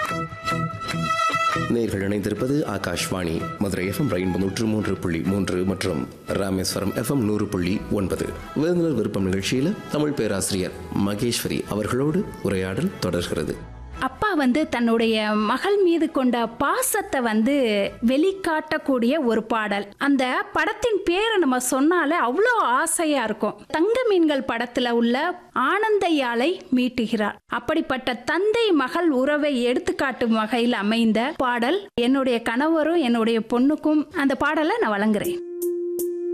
நேர்கள் இணைந்திருப்பது Akashvani Madurai FM rainbow நூற்று மூன்று புள்ளி மூன்று மற்றும் ராமேஸ்வரம் எஃப்எம் நூறு புள்ளி ஒன்பது விருந்தினர் விருப்பம் நிகழ்ச்சியில் தமிழ் பேராசிரியர் மகேஸ்வரி அவர்களோடு உரையாடல் தொடர்கிறது அப்பா வந்து தன்னுடைய மகள் மீது கொண்ட பாசத்தை வந்து வெளிக்காட்டக்கூடிய ஒரு பாடல் அந்த படத்தின் பேரை நம்ம சொன்னாலே அவ்வளோ ஆசையா இருக்கும் தங்க மீன்கள் படத்துல உள்ள ஆனந்தையாலை மீட்டுகிறார் அப்படிப்பட்ட தந்தை மகள் உறவை எடுத்துக்காட்டும் வகையில் அமைந்த பாடல் என்னுடைய கணவரும் என்னுடைய பொண்ணுக்கும் அந்த பாடலை நான் வழங்குறேன்